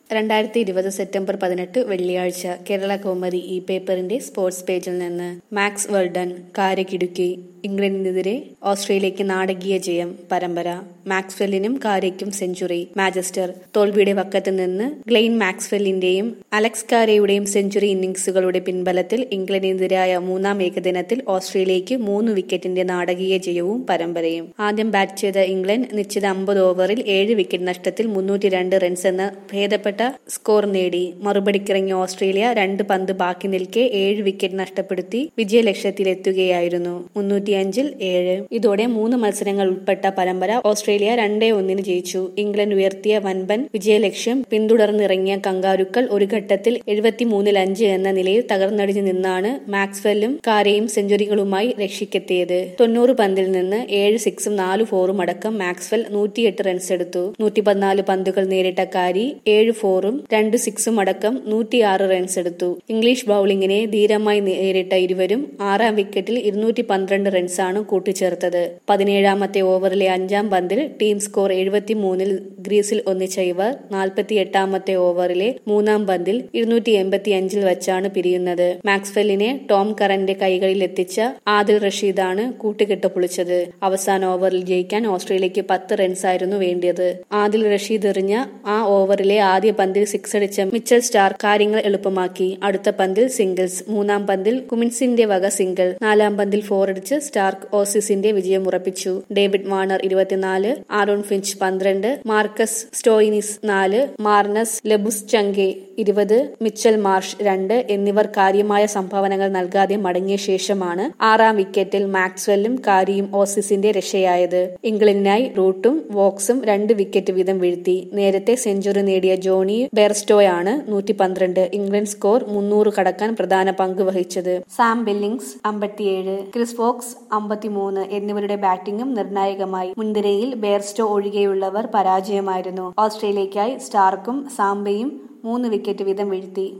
രണ്ടായിരത്തി ഇരുപത് സെപ്റ്റംബർ പതിനെട്ട് വെള്ളിയാഴ്ച കേരള കൗമുദി ഈ പേപ്പറിന്റെ സ്പോർട്സ് പേജിൽ നിന്ന് മാക്സ് വെൽഡൺ കാരക്കിടുക്കി ഇംഗ്ലണ്ടിനെതിരെ ഓസ്ട്രേലിയയ്ക്ക് നാടകീയ ജയം പരമ്പര മാക്സ്വെല്ലിനും കാരയ്ക്കും സെഞ്ചുറി മാഞ്ചസ്റ്റർ തോൽവിയുടെ വക്കത്ത് നിന്ന് ഗ്ലെയിൻ മാക്സ്വെല്ലിന്റെയും അലക്സ് കാരയുടെയും സെഞ്ചുറി ഇന്നിംഗ്സുകളുടെ പിൻബലത്തിൽ ഇംഗ്ലണ്ടിനെതിരായ മൂന്നാം ഏകദിനത്തിൽ ഓസ്ട്രേലിയയ്ക്ക് മൂന്ന് വിക്കറ്റിന്റെ നാടകീയ ജയവും പരമ്പരയും ആദ്യം ബാറ്റ് ചെയ്ത ഇംഗ്ലണ്ട് നിശ്ചിത അമ്പത് ഓവറിൽ ഏഴ് വിക്കറ്റ് നഷ്ടത്തിൽ മുന്നൂറ്റി രണ്ട് റൺസ് എന്ന ഭേദപ്പെട്ട സ്കോർ നേടി മറുപടിക്കിറങ്ങിയ ഓസ്ട്രേലിയ രണ്ട് പന്ത് ബാക്കി നിൽക്കെ ഏഴ് വിക്കറ്റ് നഷ്ടപ്പെടുത്തി വിജയലക്ഷ്യത്തിലെത്തുകയായിരുന്നു മുന്നൂറ്റിയഞ്ചിൽ ഏഴ് ഇതോടെ മൂന്ന് മത്സരങ്ങൾ ഉൾപ്പെട്ട പരമ്പര ഓസ്ട്രേലിയ രണ്ടേ ഒന്നിന് ജയിച്ചു ഇംഗ്ലണ്ട് ഉയർത്തിയ വൻപൻ വിജയലക്ഷ്യം പിന്തുടർന്നിറങ്ങിയ കങ്കാരുക്കൾ ഒരു ഘട്ടത്തിൽ എഴുപത്തിമൂന്നിൽ അഞ്ച് എന്ന നിലയിൽ തകർന്നടിഞ്ഞു നിന്നാണ് മാക്സ്വെല്ലും കാരയും സെഞ്ചുറികളുമായി രക്ഷിക്കെത്തിയത് തൊണ്ണൂറ് പന്തിൽ നിന്ന് ഏഴ് സിക്സും നാല് ഫോറും അടക്കം മാക്സ്വെൽ നൂറ്റിയെട്ട് റൺസ് എടുത്തു നൂറ്റി പതിനാല് പന്തുകൾ നേരിട്ട കാരി ഏഴ് ഫോറും രണ്ട് സിക്സും അടക്കം നൂറ്റിയാറ് റൺസ് എടുത്തു ഇംഗ്ലീഷ് ബൌളിംഗിനെ ധീരമായി നേരിട്ട ഇരുവരും ആറാം വിക്കറ്റിൽ ഇരുന്നൂറ്റി പന്ത്രണ്ട് റൺസാണ് കൂട്ടിച്ചേർത്തത് പതിനേഴാമത്തെ ഓവറിലെ അഞ്ചാം പന്തിൽ ടീം സ്കോർ എഴുപത്തിമൂന്നിൽ ഗ്രീസിൽ ഒന്നിച്ച ഇവർ നാൽപ്പത്തി എട്ടാമത്തെ ഓവറിലെ മൂന്നാം പന്തിൽ ഇരുന്നൂറ്റി എൺപത്തി അഞ്ചിൽ വച്ചാണ് പിരിയുന്നത് മാക്സ്വെല്ലിനെ ടോം കറന്റെ കൈകളിൽ എത്തിച്ച ആദിൽ റഷീദാണ് കൂട്ടുകെട്ട് പൊളിച്ചത് അവസാന ഓവറിൽ ജയിക്കാൻ ഓസ്ട്രേലിയക്ക് പത്ത് റൺസായിരുന്നു വേണ്ടിയത് ആദിൽ റഷീദ് എറിഞ്ഞ ആ ഓവറിലെ ആദ്യ പന്തിൽ സിക്സ് അടിച്ച മിച്ചൽ സ്റ്റാർ കാര്യങ്ങൾ എളുപ്പമാക്കി അടുത്ത പന്തിൽ സിംഗിൾസ് മൂന്നാം പന്തിൽ കുമിൻസിന്റെ വക സിംഗിൾ നാലാം പന്തിൽ ഫോർ അടിച്ച് സ്റ്റാർക്ക് ഓസീസിന്റെ വിജയം ഉറപ്പിച്ചു ഡേവിഡ് വാണർ ഇരുപത്തിനാല് ആരോൺ ഫിഞ്ച് പന്ത്രണ്ട് മാർക്കസ് സ്റ്റോയിനിസ് നാല് മാർനസ് ലെബുസ് ചങ്കെ ഇരുപത് മിച്ചൽ മാർഷ് രണ്ട് എന്നിവർ കാര്യമായ സംഭാവനകൾ നൽകാതെ മടങ്ങിയ ശേഷമാണ് ആറാം വിക്കറ്റിൽ മാക്സ്വെല്ലും കാരിയും ഓസീസിന്റെ രക്ഷയായത് ഇംഗ്ലണ്ടിനായി റൂട്ടും വോക്സും രണ്ട് വിക്കറ്റ് വീതം വീഴ്ത്തി നേരത്തെ സെഞ്ചുറി നേടിയ ജോണി ബെയർസ്റ്റോയാണ് നൂറ്റി പന്ത്രണ്ട് ഇംഗ്ലണ്ട് സ്കോർ മുന്നൂറ് കടക്കാൻ പ്രധാന പങ്ക് വഹിച്ചത് സാം ബില്ലിംഗ്സ് അമ്പത്തിയേഴ് ക്രിസ് ഫോക്സ് അമ്പത്തിമൂന്ന് എന്നിവരുടെ ബാറ്റിംഗും നിർണായകമായി മുൻനിരയിൽ ബെയർസ്റ്റോ ഒഴികെയുള്ളവർ പരാജയമായിരുന്നു ഓസ്ട്രേലിയയ്ക്കായി സ്റ്റാർക്കും സാംബയും മൂന്ന് വിക്കറ്റ് വീതം വീഴ്ത്തി